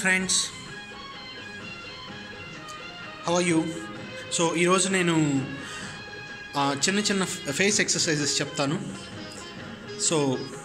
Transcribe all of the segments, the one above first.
friends how are you so ఈరోజు నేను ఆ, చిన్న చిన్న ఫేస్ ఎక్సర్సైజెస్ చెప్తాను సో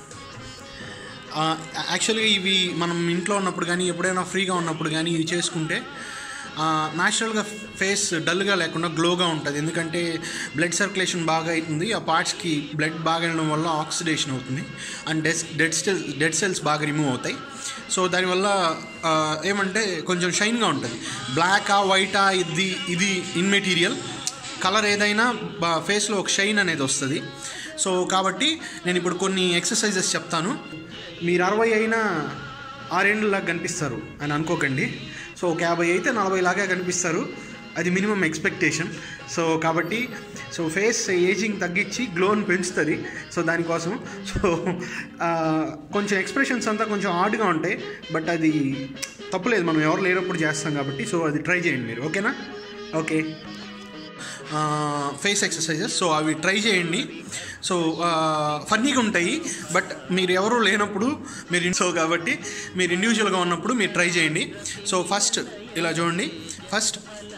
యాక్చువల్గా ఇవి మనం ఇంట్లో ఉన్నప్పుడు కానీ ఎప్పుడైనా ఫ్రీగా ఉన్నప్పుడు కానీ ఇవి చేసుకుంటే న్యాచురల్గా ఫేస్ డల్గా లేకుండా గ్లోగా ఉంటుంది ఎందుకంటే బ్లడ్ సర్క్యులేషన్ బాగా అవుతుంది ఆ పార్ట్స్కి బ్లడ్ బాగా వెళ్ళడం వల్ల ఆక్సిడేషన్ అవుతుంది అండ్ డెస్ డెడ్ సెల్స్ డెడ్ సెల్స్ బాగా రిమూవ్ అవుతాయి సో దానివల్ల ఆ, ఏమంటే కొంచెం షైన్గా ఉంటుంది బ్లాకా వైటా ఇది ఇది ఇన్ మెటీరియల్ కలర్ ఏదైనా బా- ఫేస్లో ఒక షైన్ అనేది వస్తుంది సో కాబట్టి నేను ఇప్పుడు కొన్ని ఎక్సర్సైజెస్ చెప్తాను మీరు అరవై అయినా ఆరేళ్ళలాగా కనిపిస్తారు అని అనుకోకండి సో ఒక యాభై అయితే నలభై లాగా కనిపిస్తారు అది మినిమం ఎక్స్పెక్టేషన్ సో కాబట్టి సో ఫేస్ ఏజింగ్ తగ్గించి గ్లోని పెంచుతుంది సో దానికోసం సో ఆ, కొంచెం ఎక్స్ప్రెషన్స్ అంతా కొంచెం ఆడ్గా ఉంటాయి బట్ అది తప్పులేదు మనం ఎవరు లేనప్పుడు చేస్తాం కాబట్టి సో అది ట్రై చేయండి మీరు ఓకేనా ఓకే ఫేస్ ఎక్సర్సైజెస్ సో అవి ట్రై చేయండి సో ఫన్నీగా ఉంటాయి బట్ మీరు ఎవరు లేనప్పుడు మీరు సో కాబట్టి మీరు ఇండివిజువల్గా ఉన్నప్పుడు మీరు ట్రై చేయండి సో ఫస్ట్ ఇలా చూడండి ఫస్ట్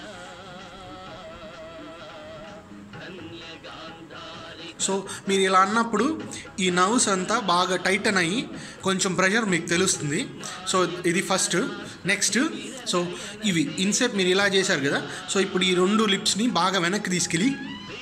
సో మీరు ఇలా అన్నప్పుడు ఈ నర్వ్స్ అంతా బాగా టైటన్ అయ్యి కొంచెం ప్రెషర్ మీకు తెలుస్తుంది సో ఇది ఫస్ట్ నెక్స్ట్ సో ఇవి ఇన్సేప్ మీరు ఇలా చేశారు కదా సో ఇప్పుడు ఈ రెండు లిప్స్ని బాగా వెనక్కి తీసుకెళ్ళి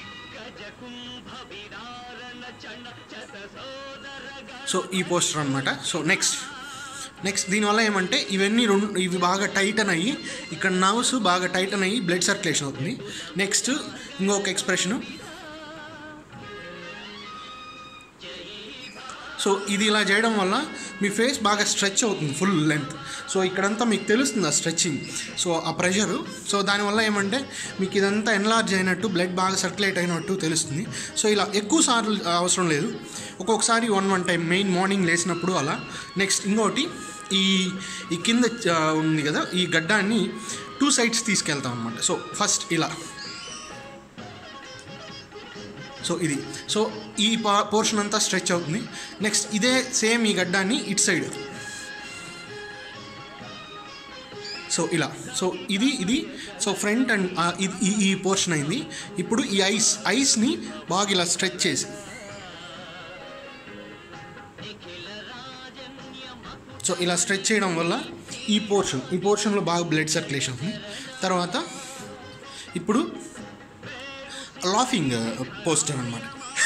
సో ఈ పోస్టర్ అనమాట సో నెక్స్ట్ నెక్స్ట్ దీనివల్ల ఏమంటే ఇవన్నీ రెండు ఇవి బాగా టైటన్ అయ్యి ఇక్కడ నర్వ్స్ బాగా టైటన్ అయ్యి బ్లడ్ సర్క్యులేషన్ అవుతుంది నెక్స్ట్ ఇంకొక ఎక్స్ప్రెషను సో ఇది ఇలా చేయడం వల్ల మీ ఫేస్ బాగా స్ట్రెచ్ అవుతుంది ఫుల్ లెంత్ సో ఇక్కడంతా మీకు తెలుస్తుంది ఆ స్ట్రెచ్చింగ్ సో ఆ ప్రెషరు సో దానివల్ల ఏమంటే మీకు ఇదంతా ఎన్లార్జ్ అయినట్టు బ్లడ్ బాగా సర్క్యులేట్ అయినట్టు తెలుస్తుంది సో ఇలా ఎక్కువ సార్లు అవసరం లేదు ఒక్కొక్కసారి one one time main morning లేచినప్పుడు అలా నెక్స్ట్ ఇంకోటి ఈ ఈ కింద ఆ, ఉంది కదా ఈ గడ్డాన్ని టూ సైడ్స్ తీసుకెళ్తాం అనమాట సో ఫస్ట్ ఇలా సో ఇది సో ఈ పా పోర్షన్ అంతా స్ట్రెచ్ అవుతుంది నెక్స్ట్ ఇదే సేమ్ ఈ గడ్డాన్ని ఇట్ సైడ్ సో ఇలా సో ఇది ఇది సో ఫ్రంట్ అండ్ ఇది ఈ ఈ పోర్షన్ అయింది ఇప్పుడు ఈ ఐస్ ఐస్ని బాగా ఇలా స్ట్రెచ్ చేసి సో ఇలా స్ట్రెచ్ చేయడం వల్ల ఈ పోర్షన్ ఈ పోర్షన్లో బాగా బ్లడ్ సర్క్యులేషన్ ఉంది తర్వాత ఇప్పుడు లాఫింగ్ పోస్టర్ అనమాట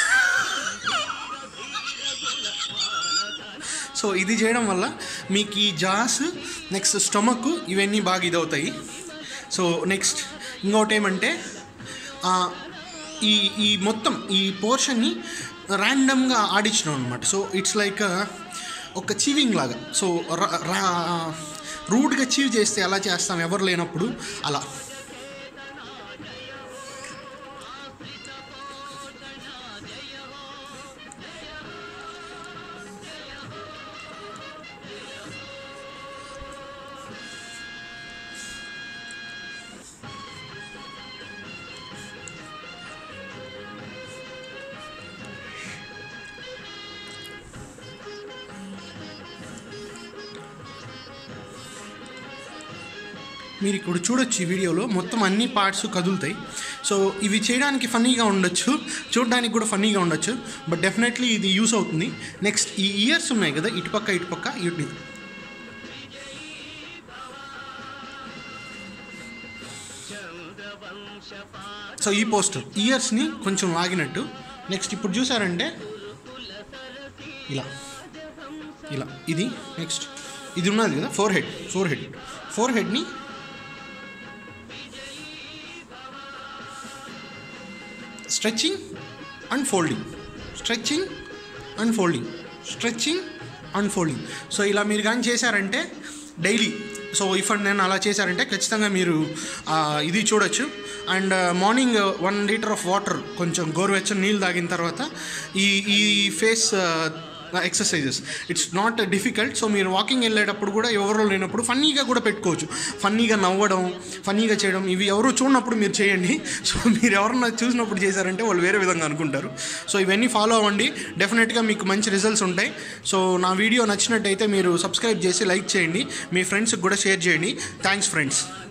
సో ఇది చేయడం వల్ల మీకు ఈ జాస్ నెక్స్ట్ స్టమక్ ఇవన్నీ బాగా ఇదవుతాయి సో నెక్స్ట్ ఇంకోటి ఏమంటే ఆ, ఈ ఈ మొత్తం ఈ పోర్షన్ని ర్యాండమ్గా ఆడించడం అనమాట సో ఇట్స్ లైక్ ఒక చీవింగ్ లాగా సో రూడ్గా చీవ్ చేస్తే ఎలా చేస్తాం ఎవరు లేనప్పుడు అలా మీరు ఇప్పుడు చూడొచ్చు ఈ వీడియోలో మొత్తం అన్ని పార్ట్స్ కదులుతాయి సో ఇవి చేయడానికి ఫన్నీగా ఉండొచ్చు చూడడానికి కూడా ఫన్నీగా ఉండొచ్చు బట్ డెఫినెట్లీ ఇది యూస్ అవుతుంది నెక్స్ట్ ఈ ఇయర్స్ ఉన్నాయి కదా ఇటుపక్క ఇటుపక్క ఇటు సో ఈ పోస్టర్ ఇయర్స్ని కొంచెం లాగినట్టు నెక్స్ట్ ఇప్పుడు చూసారంటే ఇలా ఇలా ఇది నెక్స్ట్ ఇది ఉన్నది కదా ఫోర్ హెడ్ ఫోర్ హెడ్ ఫోర్ హెడ్ని stretching and folding stretching and folding stretching and folding so ఇలా మీరు కానీ చేశారంటే డైలీ సో ఇఫ్ అండ్ నేను అలా చేశారంటే ఖచ్చితంగా మీరు ఆ, ఇది చూడొచ్చు and morning one litre of water కొంచెం గోరువెచ్చని నీళ్ళు తాగిన తర్వాత ఈ ఈ face exercises it's not difficult so మీరు వాకింగ్ వెళ్ళేటప్పుడు కూడా ఎవరో లేనప్పుడు ఫన్నీగా కూడా పెట్టుకోవచ్చు ఫన్నీగా నవ్వడం ఫన్నీగా చేయడం ఇవి ఎవరు చూడనప్పుడు మీరు చేయండి సో మీరు ఎవరన్నా చూసినప్పుడు చేశారంటే వాళ్ళు వేరే విధంగా అనుకుంటారు సో ఇవన్నీ ఫాలో అవ్వండి డెఫినెట్గా మీకు మంచి రిజల్ట్స్ ఉంటాయి సో నా వీడియో నచ్చినట్టయితే మీరు సబ్స్క్రైబ్ చేసి లైక్ చేయండి మీ ఫ్రెండ్స్కి కూడా షేర్ చేయండి థ్యాంక్స్ ఫ్రెండ్స్